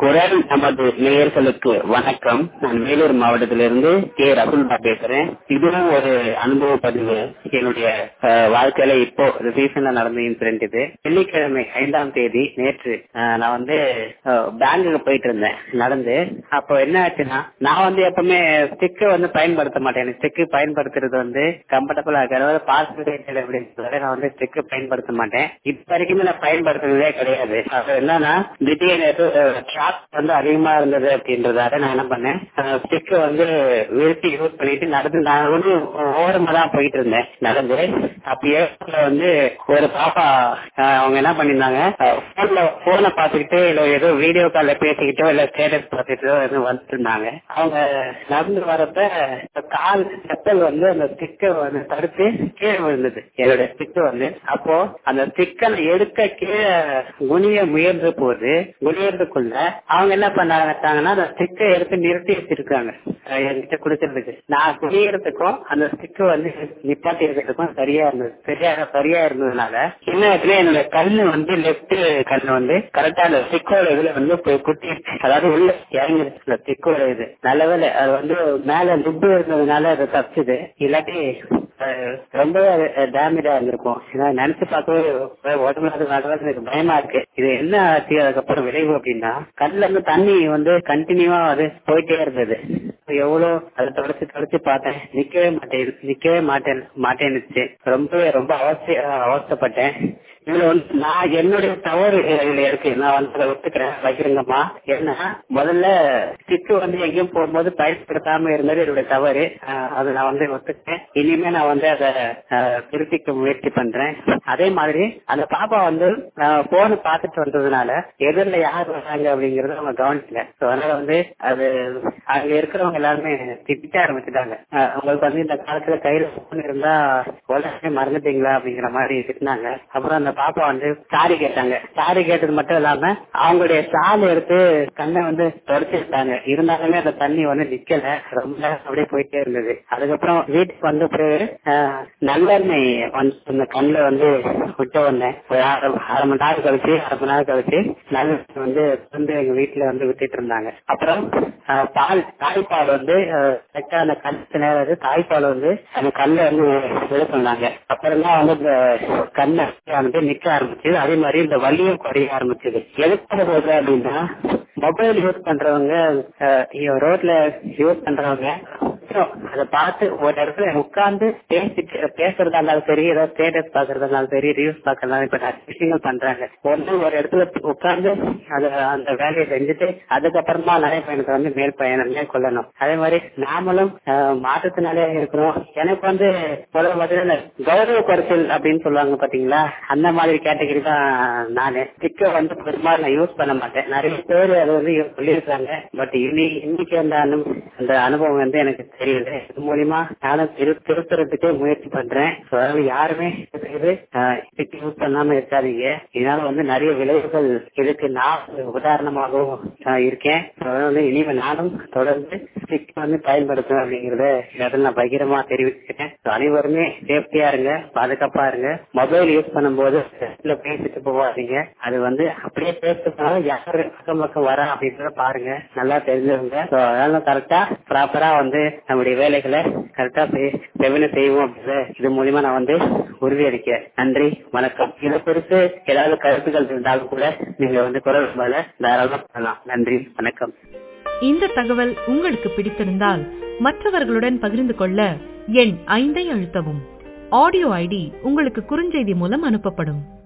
குரல் நமது நேயர்களுக்கு வணக்கம் நான் வேலூர் மாவட்டத்திலிருந்து கே ரகுல்பா பேசுறேன் இதுவும் ஒரு அனுபவ பதிவு என்னுடைய அஹ், வாழ்க்கையில இப்போ ரீசெண்டா நடந்த இன்சிடென்ட் இது வெள்ளிக்கிழமை ஐந்தாம் தேதி நேற்று அஹ், நான் வந்து பேங்குக்கு போயிட்டு இருந்தேன் நடந்து அப்போ என்ன ஆச்சுன்னா நான் வந்து எப்பவுமே ஸ்டிக்கு வந்து பயன்படுத்த மாட்டேன் எனக்கு ஸ்டிக்கு பயன்படுத்துறது வந்து கம்ஃபர்டபுளா இருக்கு அதாவது பாஸ்போர்ட் அப்படின்றத நான் வந்து ஸ்டிக்கு பயன்படுத்த மாட்டேன் இப்ப வரைக்குமே நான் பயன்படுத்துறதே கிடையாது அது என்னன்னா திடீர்னு ஷாக் வந்து அதிகமா இருந்தது அப்படின்றதால நான் என்ன பண்ணேன் ஸ்டிக் வந்து விரிச்சு யூஸ் பண்ணிட்டு நடந்து நான் வந்து ஓரமா தான் போயிட்டு இருந்தேன் நடந்து அப்பயே வந்து ஒரு பாப்பா அஹ், அவங்க என்ன பண்ணிருந்தாங்க போன்ல போனை பாத்துக்கிட்டு இல்ல ஏதோ வீடியோ கால்ல பேசிக்கிட்டோ இல்ல ஸ்டேட்டஸ் பார்த்துட்டோ எதுவும் வந்துட்டு இருந்தாங்க அவங்க நடந்து வரப்ப கால் செப்பல் வந்து அந்த ஸ்டிக்கை வந்து தடுத்து கீழே விழுந்தது என்னோட ஸ்டிக் வந்து அப்போ அந்த ஸ்டிக்கை எடுக்க கீழே குனிய முயன்ற போது குனியறதுக்குள்ள அவங்க என்ன பண்ணாங்கன்னா அந்த ஸ்டிக்கை எடுத்து நிறுத்தி வச்சிருக்காங்க அஹ் என்கிட்ட குடுக்கறதுக்கு நான் குனியறதுக்கும் அந்த ஸ்டிக் வந்து நிப்பாட்டி இருக்கிறதுக்கும் சரியா இருந்தது சரியா சரியா இருந்ததுனால என்ன இடத்துல என்னோட கண்ணு வந்து லெப்ட் கண்ணு வந்து கரெக்டா அந்த ஸ்டிக்கோட இதுல வந்து போய் குட்டி அதாவது உள்ள இறங்கிருச்சு அந்த ஸ்டிக்கோட இது நல்ல வேளை அது வந்து மேல லிப்பு இருந்ததுனால அது தப்பிச்சுது இல்லாட்டி அஹ், ரொம்ப டேமேஜா இருந்திருக்கும் ஏன்னா நினைச்சு பார்க்கவே உடம்புல அது நடக்கிறது எனக்கு பயமா இருக்கு இது என்ன ஆச்சு அதுக்கப்புறம் விளைவு அப்படின்னா கண்ணுல இருந்து தண்ணி வந்து கண்டினியூவா அது போயிட்டே இருந்தது எவ்வளவு அதை தொடச்சு தொடச்சு பார்த்தேன் நிக்கவே மாட்டேன் நிக்கவே மாட்டேன் மாட்டேன்னுச்சு ரொம்பவே ரொம்ப அவசிய அவஸ்தப்பட்டேன் இதுல வந்து நான் என்னுடைய தவறு இதுல இருக்கு நான் வந்து அதை ஒத்துக்கிறேன் வைக்கிறேங்கம்மா ஏன்னா முதல்ல ஸ்டிக்கு வந்து எங்கேயும் போகும்போது பயன்படுத்தாம இருந்தது என்னுடைய தவறு அஹ் அதை நான் வந்து ஒத்துக்கிறேன் இனிமே நான் வந்து அதை அஹ், திருத்திக்க முயற்சி பண்றேன் அதே மாதிரி அந்த பாப்பா வந்து போன் பார்த்துட்டு வந்ததுனால எதிரில் யார் வராங்க அப்படிங்கறத அவங்க கவனிக்கல So, அதனால வந்து அது அங்க இருக்கிறவங்க எல்லாருமே திட்ட ஆரம்பிச்சுட்டாங்க அஹ், உங்களுக்கு வந்து இந்த காலத்துல கையில போன் இருந்தா உடனே மறந்துட்டீங்களா அப்படிங்கிற மாதிரி திட்டினாங்க அப்புறம் அந்த பாப்பா வந்து சாரி கேட்டாங்க சாரி கேட்டது மட்டும் இல்லாம அவங்களுடைய சால் எடுத்து கண்ணை வந்து தொடச்சிருந்தாங்க இருந்தாலுமே அந்த தண்ணி வந்து நிக்கல ரொம்ப நேரம் அப்படியே போயிட்டே இருந்தது அதுக்கப்புறம் வீட்டுக்கு வந்த பிறகு அஹ், நல்லெண்ணெய் வந்து அந்த கண்ணுல வந்து விட்ட வந்தேன் ஒரு அரை அரை மணி நேரம் கழிச்சு அரை மணி நேரம் கழிச்சு நல்லெண்ணெய் வந்து வந்து எங்க வீட்டுல வந்து விட்டுட்டு இருந்தாங்க அப்புறம் அஹ், பால் தாய்ப்பால் வந்து கரெக்டா அந்த கண்ணு நேரம் வந்து தாய்ப்பால் வந்து அந்த கல்ல வந்து விட சொன்னாங்க அப்புறம் தான் வந்து இந்த கண்ணை வந்து நிக்க ஆரம்பிச்சு அதே மாதிரி இந்த வலியும் குறைய ஆரம்பிச்சது எதுக்காக போகுது அப்படின்னா மொபைல் யூஸ் பண்றவங்க ரோட்ல யூஸ் பண்றவங்க அப்புறம் அதை பார்த்து ஒரு இடத்துல உட்கார்ந்து பேசிட்டு பேசுறதா இருந்தாலும் சரி ஏதோ ஸ்டேட்டஸ் பாக்குறதா இருந்தாலும் சரி ரீல்ஸ் பாக்கலாம் இப்ப நிறைய விஷயங்கள் பண்றாங்க ஒண்ணு ஒரு இடத்துல உட்கார்ந்து அத அந்த வேலையை செஞ்சுட்டு அதுக்கப்புறமா நிறைய பயணத்தை வந்து மேல் பயணம் மேற்கொள்ளணும் அதே மாதிரி நாமளும் அஹ், மாற்றத்தினாலே இருக்கிறோம் எனக்கு வந்து முதல்ல பாத்தீங்கன்னா கௌரவ குறைச்சல் அப்படின்னு சொல்லுவாங்க பாத்தீங்களா அந்த மாதிரி கேட்டகரி தான் நானு ஸ்டிக்கர் வந்து பெரும்பாலும் நான் யூஸ் பண்ண மாட்டேன் நிறைய பேர் அதை வந்து சொல்லியிருக்காங்க பட் இன்னி இன்னைக்கு அந்த அனு அந்த அனுபவம் வந்து எனக்கு தெரியல இது மூலியமா நானும் திரு திருத்துறதுக்கு முயற்சி பண்றேன் So, அதாவது யாருமே இது ஸ்டிக் யூஸ் பண்ணாம இருக்காதீங்க இதனால வந்து நிறைய விளைவுகள் இதுக்கு நான் ஒரு உதாரணமாகவும் ஆஹ், இருக்கேன் So, அதனால வந்து இனிமே நானும் தொடர்ந்து ஸ்டிக் வந்து பயன்படுத்துவேன் அப்படிங்கறத இடத்துல நான் பகிரமா தெரிவிச்சுக்கிறேன் So, அனைவருமே சேஃப்டியா இருங்க பாதுகாப்பா இருங்க மொபைல் யூஸ் பண்ணும்போது செல்ல பேசிட்டு போகாதீங்க அது வந்து அப்படியே பேசுறதுனால யாரு அக்கம் பக்கம் வரா அப்படின்றத பாருங்க நல்லா தெரிஞ்சவங்க So, அதனால கரெக்டா ப்ராப்பரா வந்து நம்முடைய வேலைகளை கரெக்டா செவன செய்வோம் அப்படின்றத இது மூலியமா நான் வந்து உறுதியளிக்கிறேன் நன்றி வணக்கம் இதை குறித்து ஏதாவது கருத்துக்கள் இருந்தாலும் கூட நீங்க வந்து குரல் மேல தாராளமா பண்ணலாம் நன்றி வணக்கம் இந்த தகவல் உங்களுக்கு பிடித்திருந்தால் மற்றவர்களுடன் பகிர்ந்து கொள்ள எண் ஐந்தை அழுத்தவும் ஆடியோ ஐடி உங்களுக்கு குறுஞ்செய்தி மூலம் அனுப்பப்படும்